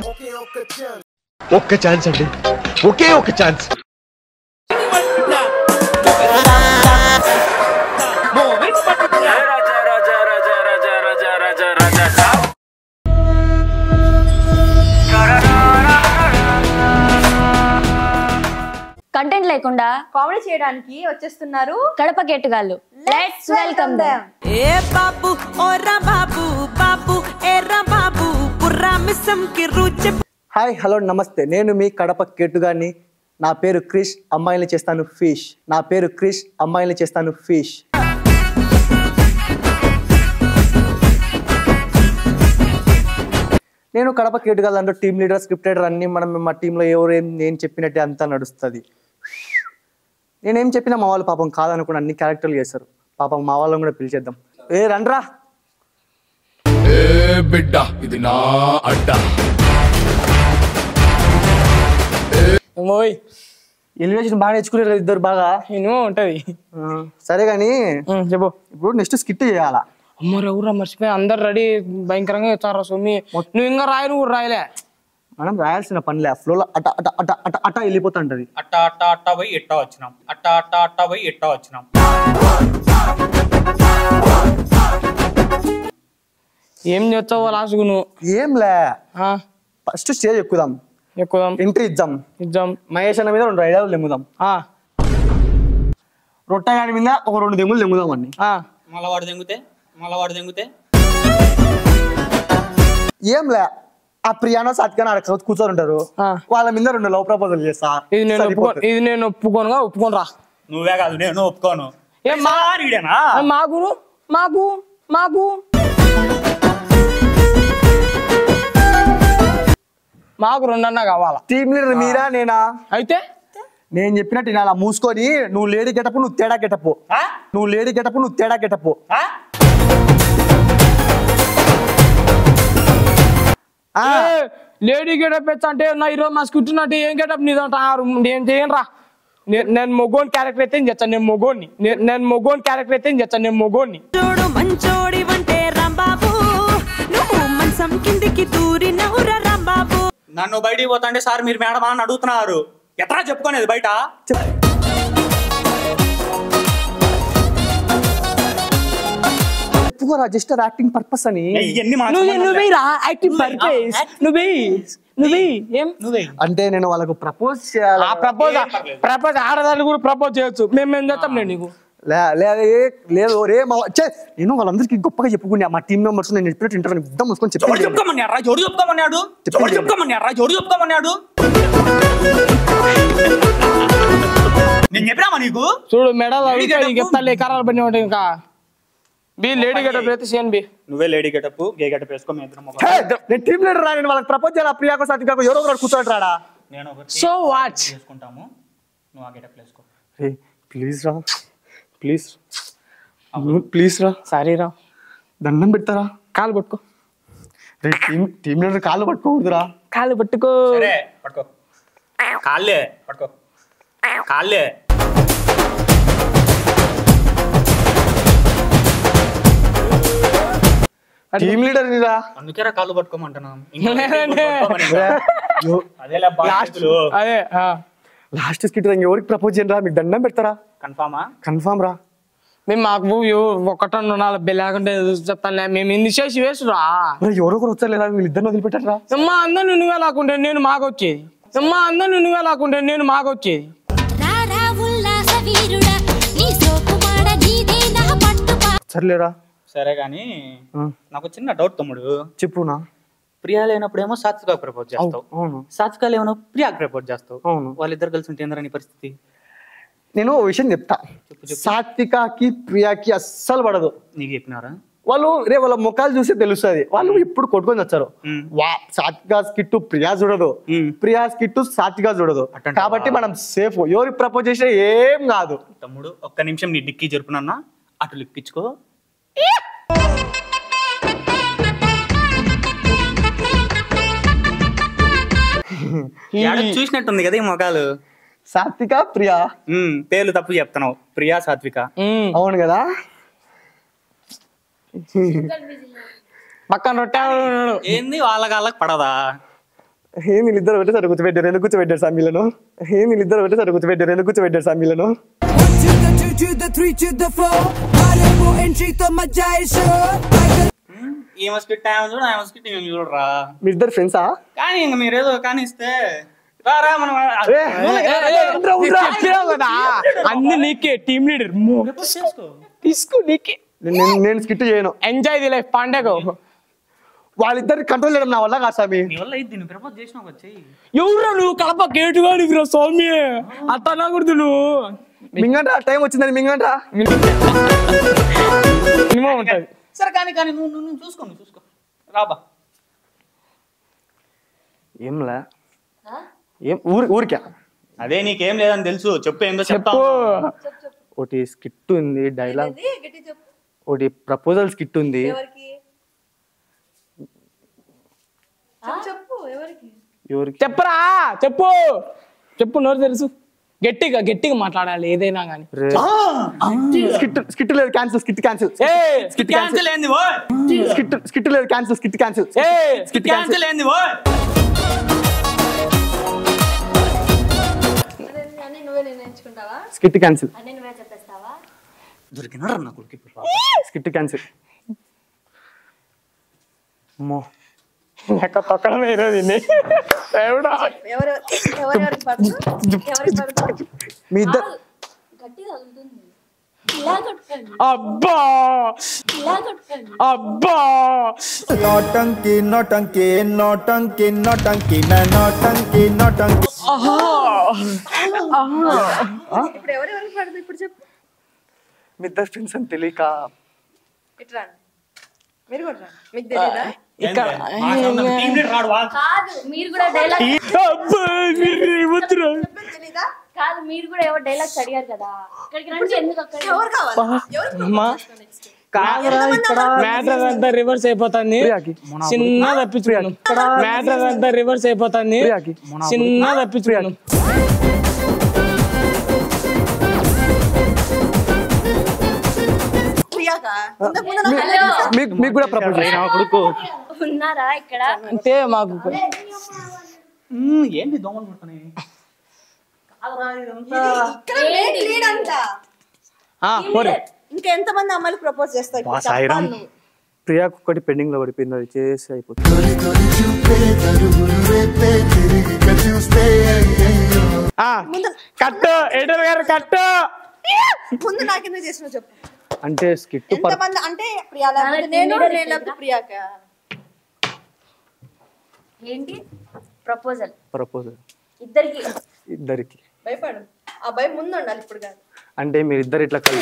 ఒక్క ఛాన్స్ అండి ఒకే ఒక్క ఛాన్స్ కంటెంట్ లేకుండా కామెడీ చేయడానికి వచ్చేస్తున్నారు కడప కెట్టుగాళ్ళు లెట్స్ వెల్కమ్ దెమ్ ఏ బాబు ఓరా బాబు బాబు ఎర్ర బాబు పుర్రా మిస్సం కి రుచి హాయ్ హలో నమస్తే నేను మీ కడప కెట్టుగాన్ని నా పేరు క్రిష్ అమ్మాయిని చేస్తాను ఫిష్ నా పేరు క్రిష్ అమ్మాయిని చేస్తాను ఫిష్ నేను కడప కేటుగా దాంట్లో టీమ్ లీడర్ స్క్రిప్ట్ రైటర్ అన్ని మనం మా టీంలో ఎవరు ఏం నేను చెప్పినట్టే అంతా నడుస్తుంది నేనేం చెప్పినా మా వాళ్ళు పాపం కాదనుకుని అన్ని క్యారెక్టర్లు చేస్తారు పాపం మా వాళ్ళని కూడా పిలిచేద్దాం ఏ రండ్రా ఏ బిడ్డ ఇది నా అడ్డ ఓయ్ ఎలివేషన్ బాగా నేర్చుకున్నారు కదా ఇద్దరు బాగా నేను ఉంటది ఆ, సరే కానీ ఉం, చెప్పు ఇప్పుడు నెక్స్ట్ స్కిట్ చేయాలా అమ్మో ఎవరా మర్చిపోయి అందరు రెడీ భయంకరంగా ఇచ్చారా సొమ్మి నువ్వు ఇంకా రాయి నువ్వు రాయలే మనం రాయాల్సిన పనిలే ఫ్లోలో అట అట అట అట అట వెళ్ళిపోతుంటది అట్ట అట్ట అట్ట పోయి ఇట్ట వచ్చినాం అట్ట అట్ట అట్ట పోయి ఇట్ట వచ్చినాం ఏం చేస్తావు లాస్ట్కు నువ్వు ఏంలే ఆ, ఫస్ట్ స్టేజ్ ఎక్కుదాం ఎక్కుదాం ఎంట్రీ ఇద్దాం ఇద్దాం మహేష్ అన్న మీద రెండు ఐడియాలు దెంగుదాం ఆ, రొట్టగాడి మీద ఒక రెండు దెంగులు దెంగుదాం అన్ని ఆ, మళ్ళవాడు దెంగితే మళ్ళవాడు దెంగితే ఏంలే ఆ ప్రియానో సత్కాన ఆడ కూర్చొ- కూర్చొని ఉంటారు ఆ. వాళ్ళ మీద రెండు లవ్ ప్రపోజల్ చేస్తా ఇది నేను ఒప్పుకో సరిపోతుంది. ఇది నేను ఒప్పుకోనుగా ఒప్పుకోను రా నువ్వే కాదు నేను ఒప్పుకోను ఏం మా ఈడేనా మాకు మాకు మాకు మాకు రెండన్నా కావాలా టీమ్ లీడర్ మీరా నేనా అయితే నేను చెప్పినట్టు ఇలా మూసుకొని నువ్వు లేడీ గెటప్ నువ్వు తేడా గెటప్ ఆ? నువ్వు లేడీ గెటప్ నువ్వు తేడా గెటప్ ఆ? లేడీ గెటప్ ఎచ్చ అంటే నా ఈరోజు మా స్కూటీ అంటే ఏం గెటప్ నీదంటారు నేను చేయను రా నే- నేను మొగోని క్యారెక్టర్ అయితే నేను చేస్తాను నేను మొగోని నే- నేను మొగోని క్యారెక్టర్ అయితే నేను చేస్తాను నేను మొగోని చూడు మంచోడి వంటే రాంబాబు నువ్వు మంచం కిందికి దూరి నవ్వురా రాంబాబు నన్ను బయటికి పోతాంటే సార్ మీరు మేడమా అని అడుగుతున్నారు ఎట్లా చెప్పుకోనేది బయట చెప్పుకోరా జస్ట్ యాక్టింగ్ పర్పస్ అని ఇవన్నీ మా నువ్వు సంబంధం నువ్వే లేదు. రా యాక్టింగ్ పర్పస్ నువ్వే నువ్వే ఏం నువ్వే అంటే నేను వాళ్ళకు ప్రపోజ్ చేయాలి ఆ ప్రపోజ్ ప్రపోజ్ ఆడదాన్ని కూడా ప్రపోజ్ చేయొచ్చు మేము మేము చేస్తాం నేను నీకు లే లే- ఏ- లేదు రే మా ఛే, నేను వాళ్ళందరికీ గొప్పగా చెప్పుకున్నా మా టీం మెంబర్స్ నేను చెప్పినట్టు ఇంటర్ ఇద్దరం మూసుకొని ఎవడు చెప్పి చెప్పుకోమన్నాడు రా ఎవడు చెప్పుకోమన్నాడు ఎవడు చెప్పుకోమన్నాడు రా ఎవడు చెప్పుకోమన్నాడు నేను చెప్పినామా నీకు చూడు మెడల్ Lady అడిగితే getup. నీకు చెప్తాలే కరాలు పని ఉంటాయి ఇంకా బి లేడీ గెటప్ అయితే సేన్ బి నువ్వే లేడీ గెటప్ గే గెటప్ వేసుకో మీ ఇద్దరం ఒక- హే, నేను టీం లీడర్ రా నేను వాళ్ళకి ప్రపోజ్ చేయాలి ప్రియాకో సత్యకాకో ఎవరో ఒకరు కూర్చోండి రాడా నేను ఒకటి సో వాచ్ చేసుకుంటాము నువ్వు ఆ గెటప్ వేసుకో రే ప్లీజ్ రా ప్లీజ్ ప్లీజ్ రా సారీ రా దండం పెడతారా కాలు పట్టుకో రే టీం టీం లీడర్ కాళ్ళు పట్టుకోకూడదురా కాలు పట్టుకో సరే పట్టుకో కాళ్ళే పట్టుకో కాళ్ళే టీం లీడర్ రా అందుకేరా కాళ్ళు పట్టుకోమంటున్నాం లేదంటే. అదేలే బాధ్యతలు అదే ఆ. లాస్ట్ స్కిట్ ఎవరికి ప్రపోజ్ చేయండి రా మీకు దండం పెడతారా కన్ఫామా కన్ఫామ్ రా మేము మాకు ఒకటన్ను నాలుగు బె- లేకుంటే చెప్తాను మేము ఇన్ని చేసి వేసురా మరి ఎవరో ఒకరు వచ్చారు లేదా వీళ్ళిద్దరిని వదిలిపెట్టారా అమ్మా అందరు నువ్వే లాకుంటే నేను మాకు వచ్చేది అమ్మా అందరు నువ్వే లాకుంటే నేను మాకు వచ్చేది రారా ఉల్లాస వీరుడా నీ సోకు మాడ నీదే నా పట్టుపా సర్లేరా సరే గాని నాకు చిన్న డౌట్ తమ్ముడు చెప్పునా ప్రియా లేనప్పుడేమో సాత్విక ప్రపోజ్ చేస్తావు అవును సాత్విక లేవనో ప్రియాకి ప్రపోజ్ చేస్తావు అవును. వాళ్ళిద్దరు కలిసి ఉంటే ఏందరా నీ పరిస్థితి నేను ఓ విషయం చెప్తా సాత్వికకి ప్రియాకి అస్సలు పడదు నీకు చెప్పినారా వాళ్ళు రే వాళ్ళ ముఖాలు చూస్తే తెలుస్తుంది వాళ్ళు ఎప్పుడు కొట్టుకొని వచ్చారు మ్మ్. వా సాత్విక స్కిట్ ప్రియా చూడదు మ్మ్. ప్రియా స్కిట్ సాత్విక చూడదు అట్టంటావా? కాబట్టి మనం సేఫ్ ఎవరు ప్రపోజ్ చేసినా ఏం కాదు తమ్ముడు ఒక్క నిమిషం నీ డిక్కీ జరుపునన్నా అటు లిప్పించుకో ఏడ చూసినట్టుంది కదా ఈ మొగాలు సాత్విక ప్రియా ఉమ్, పేర్లు తప్పు చెప్తున్నావు ప్రియా సాత్విక ఉమ్. అవును కదా పక్కన రొట్టె ఉన్నాడు. ఏంది వాళ్ళకి వాళ్ళకి పడదా ఏం వీళ్ళిద్దరు ఒకటేసారి కూర్చోబెట్టారు ఎందుకు కూర్చోబెట్టారు సామీలను ఏం వీళ్ళిద్దరు ఒకటేసారి కూర్చోబెట్టారు ఎందుకు కూర్చోబెట్టారు సామీలను to the two to the three to the four Haremo entry to my jai show ఈమె స్కిట్ ఆమె చూడు ఆమె స్కిట్ ఈమె చూడరా మీ ఇద్దరు ఫ్రెండ్సా కానీ ఇంక మీరేదో కానిస్తే రా రా మనం చెప్పినావు కదా అన్ని నీకే టీమ్ లీడర్ తీసుకో నీకే నేను నేను స్కిట్ చేయను ఎంజాయ్ ది లైఫ్ పండగ వాళ్ళిద్దరిని కంట్రోల్ చేయడం నా వల్ల కాదు సామి నీ వల్ల ఇది దీన్ని ప్రపోజ్ చేసినావు వచ్చి ఎవరు నువ్వు కడప కేటుగా నీకు స్వామి అత్త అనకూడదు నువ్వు మింగంట టైం వచ్చిందని మింగంట మినిమం ఉంటది సరే కానీ కానీ నువ్వు నువ్వు నువ్వు చూసుకో నువ్వు చూసుకో రాబా ఏంలా ఏం ఊరి ఊరికా అదే నీకేం లేదని తెలుసు చెప్పు ఏందో చెప్తా చెప్పు ఒకటి స్కిట్ ఉంది డైలాగ్ ఇది గట్టి చెప్పు ఒకటి ప్రపోజల్ స్కిట్ ఉంది ఎవరికి చెప్పు, చెప్పు ఎవరికి ఎవరికి చెప్పరా చెప్పు చెప్పు నోరు తెలుసు గట్టిగా గట్టిగా మాట్లాడాలి ఏదైనా కానీ స్కిట్ స్కిట్ లేదు క్యాన్సిల్ స్కిట్ క్యాన్సిల్ ఏ స్కిట్ క్యాన్సిల్ ఏంది ఓ స్కిట్ స్కిట్ లేదు క్యాన్సిల్ స్కిట్ క్యాన్సిల్ ఏ స్కిట్ క్యాన్సిల్ క్యాన్సిల్ ఏంది ఓ అన్ని నువ్వే నిర్ణయించుకుంటావా స్కిట్ క్యాన్సిల్ అన్నీ నువ్వే చెప్పేస్తావా దొరికినారా నా కొడుకు ఇప్పుడు స్కిట్ క్యాన్సిల్ అమ్మో లెక్క తొక్కడం వేరే దీన్ని దేవుడా ఎవరు ఎవరెవరికి పడదు ఎవరికి పడదు మీ ఇద్దరు గట్టిగా ఉంటుంది ఇలా కొట్టండి అబ్బా ఇలా కొట్టండి అబ్బా नौटंकी नौटंकी नौटंकी नौटंकी मैं नौटंकी नौटंकी ఇప్పుడు ఎవరెవరికి పడదు ఇప్పుడు చెప్పు మీ ఇద్దరు ఫ్రెండ్స్ అని తెలియక ఇట్రా మీరు కూడా రండి. మీకు తెలియదా టీం లీడర్ రాడు వా కాదు మీరు కూడా డైలాగ్ అబ్బా మీరు ఏమవుతురా తెలీదా కాదు మీరు కూడా ఎవరు డైలాగ్స్ అడిగారు కదా ఇక్కడికి రండి ఎందుకు అక్కడ ఎవరు కావాలి ఎవరికి అమ్మా కాదురా ఇక్కడ మ్యాటర్ అంతా రివర్స్ అయిపోతుంది ప్రియాకి. చిన్న తప్పించుకున్నాం మ్యాటర్ అంతా రివర్స్ అయిపోతుంది ప్రియాకి. చిన్న తప్పించుకున్నాం ప్రియాక ఇంతకు ముందు నాకు హలో మీకు మీకు కూడా ప్రపోజ్ నా కొడుకు ఉన్నారా ఇక్కడ అంటే మాకు మ్మ్, ఏంది దోమలు పడుతున్నాయి ఇక్కడ లేట్ లీడ్ అంట ఆ, పోరే ఇంకా ఎంతమంది అమ్మాయిలు ప్రపోజ్ చేస్తాయి ఇప్పుడు సాయిరామ్. చెప్పాలి నువ్వు. ప్రియాకు ఒకటి పెండింగ్ లో పడిపోయింది అది చేసి అయిపోతుంది ఆ, కట్టు ఎడర్ గారు కట్టు ముందు నాకెందుకు చేసినావు చెప్పు అంటే స్కిట్ ఎంతమంది అంటే ప్రియా లేకపోతే నేను నేను లేకపోతే ప్రియాక ఏంటి ప్రపోజల్ ప్రపోజల్ ఇద్దరికి ఇద్దరికి భయపడు ఆ భయం ముందు ఉండాలి ఇప్పుడు కాదు అంటే మీరు ఇద్దరు ఇట్లా కలిసి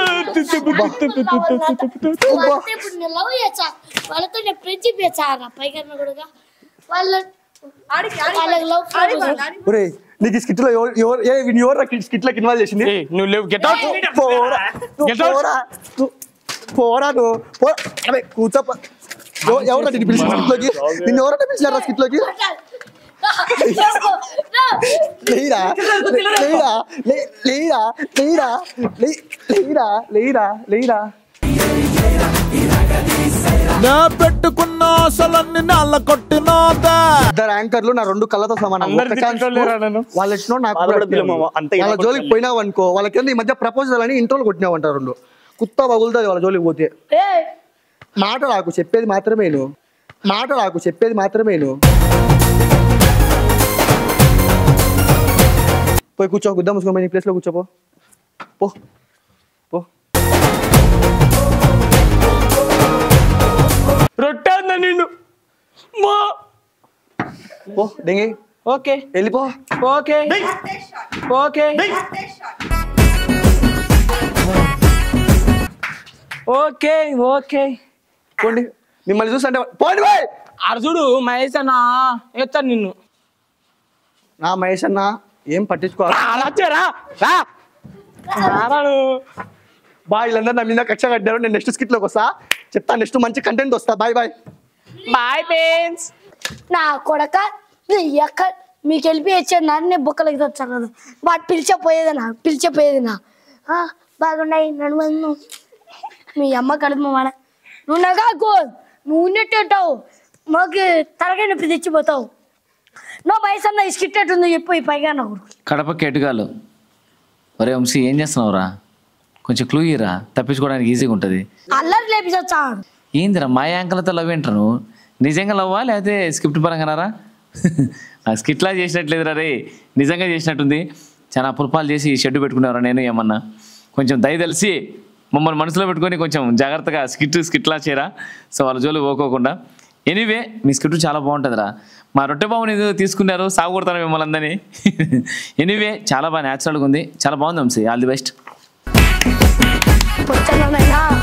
ఇప్పుడు నేను లవ్ చేసా వాళ్ళతో నేను ఫ్రెండ్షిప్ చేసా పైకన్నా కూడా వాళ్ళ ఆడికి వాళ్ళకి love ఆడి proposal. ఆడి ఒరే నీకు స్కిట్ లో ఎవరు ఎవరు ఏ వీడిని ఎవరు స్కిట్ లోకి ఇన్వాల్వ్ చేసింది ఏయ్, నువ్వు లేవు గెట్ అవుట్ పోరా నువ్వు Get out. పోరా నువ్వు పోరా నువ్వు పోరా అరే కూర్చోప ఎవరు నిన్ను పిలిచిన స్కిట్ లోకి నిన్ను ఎవరంటే పిలిచినారా స్కిట్ లోకి లేరా లేరా లే- లేరా లేరా లే- లేరా లేరా లేరా నా పెట్టుకున్న ఆశలన్నీ నాళ్ళ కొట్టినోదా ఇద్దరు యాంకర్లు నా రెండు కళ్ళతో సమానం అందరు ఒక్క ఛాన్స్ తిట్టుకోలేరా నన్ను? వాళ్ళు ఇచ్చినో నాకు వాళ్ళు కూడా కూడా పిలవమా? ఇచ్చినావు. అంతే వాళ్ళ ఇలా జోలికి పోయినావు అనుకో వాళ్ళకి ఈ మధ్య ప్రపోజల్ అని ఇంట్లో కొట్టినావు అంటారు రెండు కుత్త పగులుతుంది వాళ్ళ జోలికి పోతే మాట రాకు చెప్పేది మాత్రమే నువ్వు మాట రాకు చెప్పేది మాత్రమే నువ్వు పోయి కూర్చో గుద్దా ముసుకో నీ ప్లేస్ లో కూర్చోపో పో పో రొట్టె ఉందా నిన్ను మా పో దెంగి ఓకే వెళ్ళిపో ఓకే ఓకే ఓకే ఓకే పోండి మిమ్మల్ని చూస్తుంటే పోండి పోయి అర్జుడు మహేష్ అన్న ఎత్తాను నిన్ను నా మహేష్ అన్న ఏం పట్టించుకోవాలి అలా వచ్చారా రా రారా నువ్వు. బా వీళ్ళందరూ నా మీద కక్ష కట్టారు నేను నెక్స్ట్ స్కిట్ లోకి వస్తా చెప్తా నెక్స్ట్ మంచి కంటెంట్ వస్తా బాయ్ బాయ్ బాయ్ పేన్స్ నా కొడక నీ ఎక్క మీకు వెళ్ళి వచ్చేది నా నేను బుక్కలకి వచ్చాను కదా వాడు పిలిచపోయేదినా పిలిచపోయేదినా ఆ, బాగున్నాయి నడుము మీ అమ్మ కడుపు మాడ నువ్వు నగాకు నువ్వు ఉన్నట్టు ఉంటావు మాకు తలకాయ నొప్పి తెచ్చిపోతావు నో బైస్ అన్న ఈ స్కిట్ ఎట్టుంది చెప్పు ఈ పైగా నా కొడుకు కడప కేటుగాలు ఒరే వంశీ ఏం చేస్తున్నావురా కొంచెం క్లూ ఇరా తప్పించుకోవడానికి ఈజీగా ఉంటుంది అల్లరి లేపించొచ్చా ఏందిరా మా యాంకలతో లవ్ ఏంట్రా నువ్వు నిజంగా లవ్వా లేకపోతే స్క్రిప్ట్ పరంగానారా ఆ స్కిట్లా చేసినట్లేదురా రే నిజంగా చేసినట్టుంది చాలా పుల్పాలు చేసి షెడ్ పెట్టుకున్నారా నేను ఏమన్నా కొంచెం దయ తెలిసి మమ్మల్ని మనసులో పెట్టుకొని కొంచెం జాగ్రత్తగా స్కిట్ స్కిట్లా చేయరా సో వాళ్ళ జోలు పోకోకుండా ఎనీవే మీ స్క్రిప్ట్ చాలా బాగుంటుందిరా మా రొట్టె బాబుని ఏదో తీసుకున్నారు సాగు కొడతాను మిమ్మల్ని అందరినీ ఎనీవే చాలా బాగా న్యాచురల్గా ఉంది చాలా బాగుంది వంశీ ఆల్ ది బెస్ట్ పొచ్చనైనా